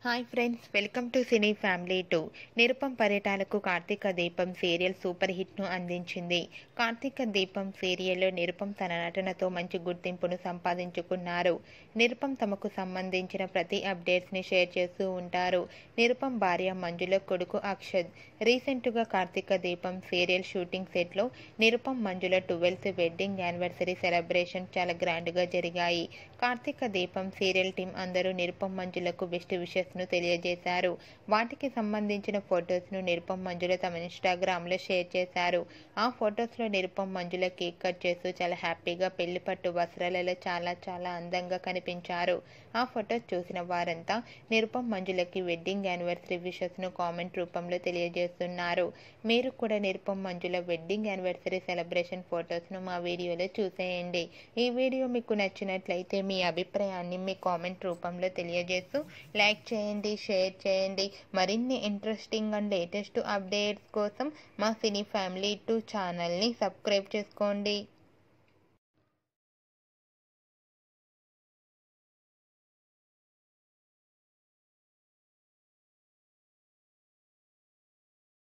hi friends welcome to cine family two Nirupam పర్యటాలకు Karthika Deepam serial super హిట్ను అందించింది కార్తీక దీపం సీరియల్లో నిరుపం తన నటనతో మంచి గుర్తింపును సంపాదించుకున్నారు నిరుపం తమకు సంబంధించిన ప్రతి అప్డేట్స్ని షేర్ చేస్తూ ఉంటారు నిరుపం భార్య మంజుల కొడుకు అక్షద్ రీసెంట్గా కార్తీక దీపం సీరియల్ షూటింగ్ సెట్లో Nirupam Manjula twelfth wedding anniversary celebration చాలా గ్రాండ్గా జరిగాయి కార్తీక దీపం సీరియల్ టీం అందరూ నిరుపం మంజులకు బెస్ట్ విషెస్ను తెలియజేశారు వాటికి సంబంధించిన ఫొటోస్ను నిరుపం మంజుల తమ ఇన్స్టాగ్రామ్లో షేర్ చేశారు ఆ ఫొటోస్లో నిరుపం మంజుల కేక్ కట్ చేస్తూ చాలా హ్యాపీగా పెళ్లి పట్టు వస్త్రాలలో చాలా చాలా అందంగా కనిపించారు ఆ ఫొటోస్ చూసిన వారంతా నిరుపం మంజులకి వెడ్డింగ్ యానివర్సరీ విషెస్ను కామెంట్ రూపంలో తెలియజేస్తున్నారు మీరు కూడా Nirupam Manjula wedding anniversary celebration ఫొటోస్ను మా వీడియోలో చూసేయండి ఈ వీడియో మీకు నచ్చినట్లయితే మీ అభిప్రాయాన్ని మీ కామెంట్ రూపంలో తెలియజేస్తూ లైక్ చేయండి షేర్ చేయండి మరిన్ని ఇంట్రెస్టింగ్ అండ్ లేటెస్ట్ అప్డేట్స్ కోసం మా సినీ ఫ్యామిలీ టూ ఛానల్ని సబ్స్క్రైబ్ చేసుకోండి